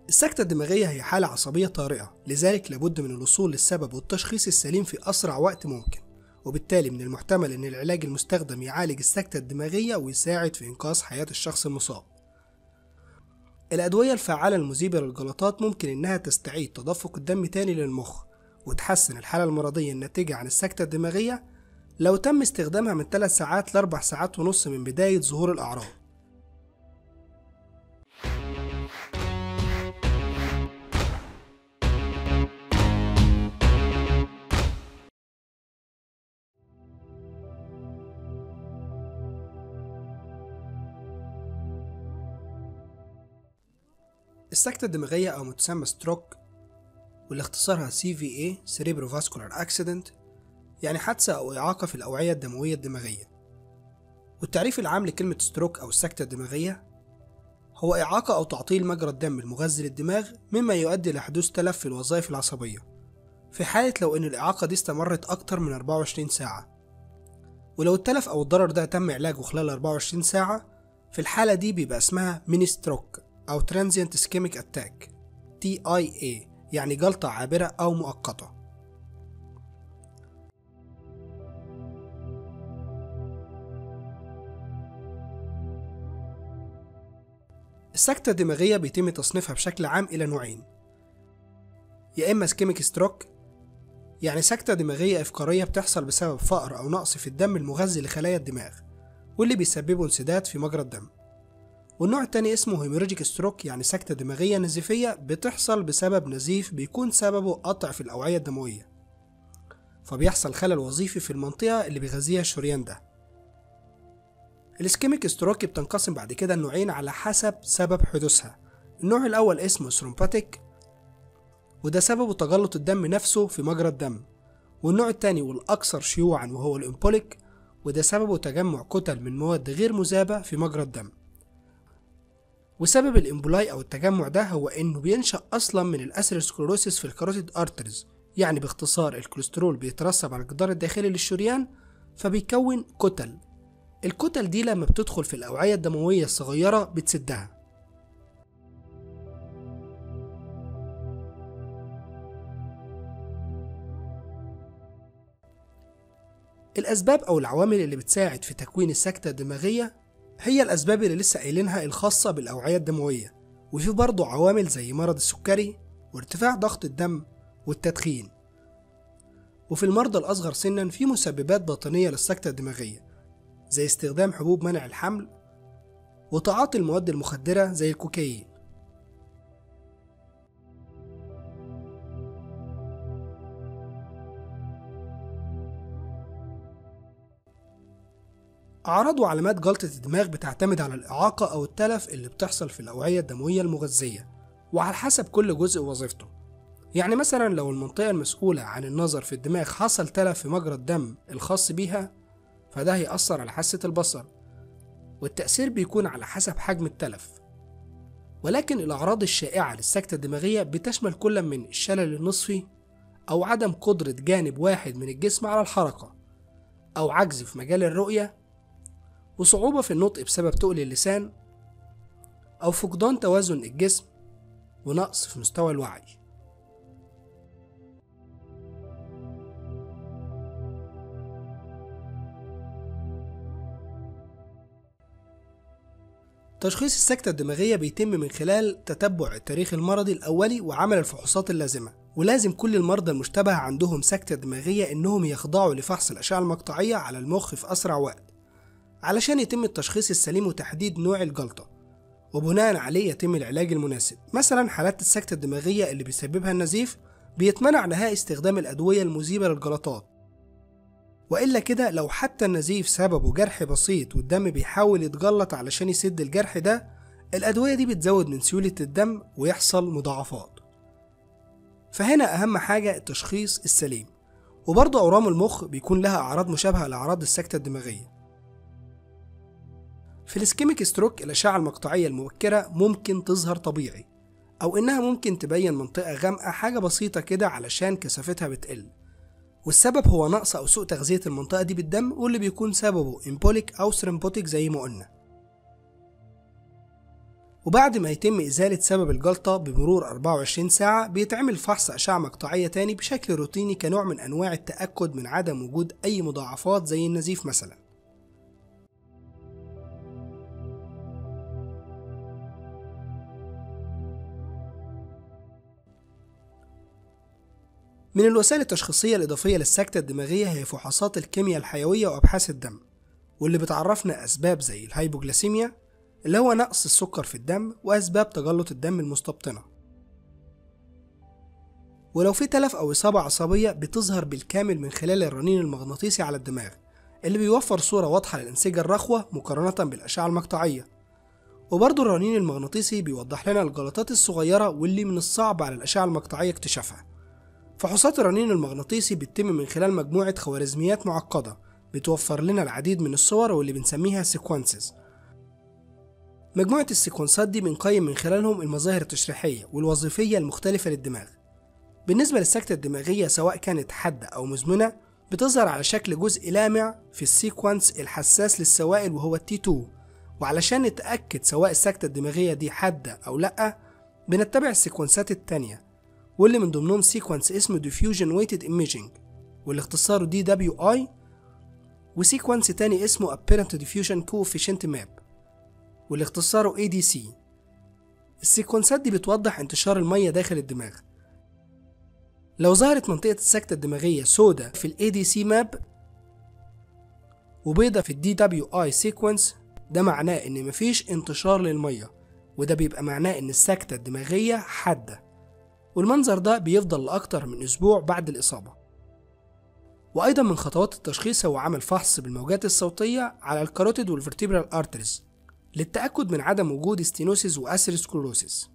السكتة الدماغية هي حالة عصبية طارئة لذلك لابد من الوصول للسبب والتشخيص السليم في أسرع وقت ممكن وبالتالي من المحتمل أن العلاج المستخدم يعالج السكتة الدماغية ويساعد في إنقاذ حياة الشخص المصاب الأدوية الفعالة المذيبة للجلطات ممكن إنها تستعيد تدفق الدم تاني للمخ وتحسن الحالة المرضية الناتجة عن السكتة الدماغية لو تم استخدامها من 3 ساعات ل 4 ساعات ونص من بداية ظهور الأعراض السكتة الدماغية أو ما تسمى ستروك واللي اختصارها CVA Cerebrovascular Accident يعني حادثة أو إعاقة في الأوعية الدموية الدماغية والتعريف العام لكلمة ستروك أو السكتة الدماغية هو إعاقة أو تعطيل مجرى الدم المغذي للدماغ مما يؤدي لحدوث تلف في الوظائف العصبية في حالة لو إن الإعاقة دي استمرت أكتر من 24 ساعة ولو التلف أو الضرر ده تم علاجه خلال 24 ساعة في الحالة دي بيبقى اسمها ميني ستروك أو Transient Ischemic Attack TIA يعني جلطة عابرة أو مؤقتة السكتة الدماغية بيتم تصنيفها بشكل عام إلى نوعين يا إما سكيميك ستروك يعني سكتة دماغية إفقارية بتحصل بسبب فقر أو نقص في الدم المغذي لخلايا الدماغ واللي بيسببه انسداد في مجرى الدم والنوع التاني اسمه هيموراجيك ستروك يعني سكتة دماغية نزيفية بتحصل بسبب نزيف بيكون سببه قطع في الأوعية الدموية فبيحصل خلل وظيفي في المنطقة اللي بيغذيها الشريان ده الاسكيميك ستروك بتنقسم بعد كده النوعين على حسب سبب حدوثها النوع الأول اسمه ثرومباتيك وده سببه تجلط الدم نفسه في مجرى الدم والنوع التاني والأكثر شيوعا وهو الإمبوليك وده سببه تجمع كتل من مواد غير مذابة في مجرى الدم وسبب الامبولاي او التجمع ده هو انه بينشأ اصلا من الاسيروسكلروسيس في الكاروتيد ارترز يعني باختصار الكوليسترول بيترسب على الجدار الداخلي للشريان فبيكون كتل الكتل دي لما بتدخل في الأوعية الدموية الصغيرة بتسدها الأسباب أو العوامل اللي بتساعد في تكوين السكتة الدماغية هي الأسباب اللي لسه قايلينها الخاصة بالأوعية الدموية وفي برضه عوامل زي مرض السكري وارتفاع ضغط الدم والتدخين وفي المرضى الأصغر سنا في مسببات باطنية للسكتة الدماغية زي استخدام حبوب منع الحمل وتعاطي المواد المخدرة زي الكوكايين أعراض وعلامات جلطة الدماغ بتعتمد على الإعاقة أو التلف اللي بتحصل في الأوعية الدموية المغذية وعلى حسب كل جزء وظيفته يعني مثلا لو المنطقة المسؤولة عن النظر في الدماغ حصل تلف في مجرى الدم الخاص بيها فده هيأثر على حاسة البصر والتأثير بيكون على حسب حجم التلف ولكن الأعراض الشائعة للسكتة الدماغية بتشمل كل من الشلل النصفي أو عدم قدرة جانب واحد من الجسم على الحركة أو عجز في مجال الرؤية وصعوبة في النطق بسبب تقل اللسان أو فقدان توازن الجسم ونقص في مستوى الوعي تشخيص السكتة الدماغية بيتم من خلال تتبع التاريخ المرضي الأولي وعمل الفحوصات اللازمة ولازم كل المرضى المشتبه عندهم سكتة دماغية إنهم يخضعوا لفحص الأشعة المقطعية على المخ في أسرع وقت علشان يتم التشخيص السليم وتحديد نوع الجلطة وبناء عليه يتم العلاج المناسب مثلا حالات السكتة الدماغية اللي بيسببها النزيف بيتمنع نهائي استخدام الأدوية المذيبة للجلطات وإلا كده لو حتى النزيف سببه جرح بسيط والدم بيحاول يتجلط علشان يسد الجرح ده الأدوية دي بتزود من سيولة الدم ويحصل مضاعفات فهنا أهم حاجة التشخيص السليم وبرضه أورام المخ بيكون لها أعراض مشابهة لأعراض السكتة الدماغية في الاسكيميك ستروك الأشعة المقطعية المبكرة ممكن تظهر طبيعي أو إنها ممكن تبين منطقة غامقة حاجة بسيطة كده علشان كثافتها بتقل والسبب هو نقص أو سوء تغذية المنطقة دي بالدم واللي بيكون سببه امبوليك أو ثرومبوتيك زي ما قلنا وبعد ما يتم إزالة سبب الجلطة بمرور 24 ساعة بيتعمل فحص أشعة مقطعية تاني بشكل روتيني كنوع من أنواع التأكد من عدم وجود أي مضاعفات زي النزيف مثلا من الوسائل التشخيصية الإضافية للسكتة الدماغية هي فحوصات الكيمياء الحيوية وأبحاث الدم واللي بتعرفنا أسباب زي الهايبوجلاسيميا اللي هو نقص السكر في الدم وأسباب تجلط الدم المستبطنة ولو في تلف أو إصابة عصبية بتظهر بالكامل من خلال الرنين المغناطيسي على الدماغ اللي بيوفر صورة واضحة للأنسجة الرخوة مقارنة بالأشعة المقطعية وبرضه الرنين المغناطيسي بيوضح لنا الجلطات الصغيرة واللي من الصعب على الأشعة المقطعية اكتشافها فحوصات الرنين المغناطيسي بتتم من خلال مجموعة خوارزميات معقدة بتوفر لنا العديد من الصور واللي بنسميها سيكونسز مجموعة السيكونسات دي بنقيم من خلالهم المظاهر التشريحية والوظيفية المختلفة للدماغ بالنسبة للسكتة الدماغية سواء كانت حادة أو مزمنة بتظهر على شكل جزء لامع في السيكونس الحساس للسوائل وهو التي 2 وعلشان نتأكد سواء السكتة الدماغية دي حادة أو لأ بنتبع السيكونسات التانية واللي من ضمنهم سيكونس اسمه Diffusion Weighted Imaging واللي اختصاره دي دبليو اي وسيكونس تاني اسمه Apparent Diffusion Coefficient Map واللي اختصاره ADC السيكونسات دي بتوضح انتشار المية داخل الدماغ لو ظهرت منطقة السكتة الدماغية سودة في ال ADC ماب وبيضة في ال DWI سيكونس ده معناه ان مفيش انتشار للمية وده بيبقى معناه ان السكتة الدماغية حادة والمنظر ده بيفضل لأكتر من أسبوع بعد الإصابة وأيضا من خطوات التشخيص هو عمل فحص بالموجات الصوتية على الكاروتيد والفرتيبرال ارتريز للتأكد من عدم وجود ستينوسيس وأسيروسكلوروسيس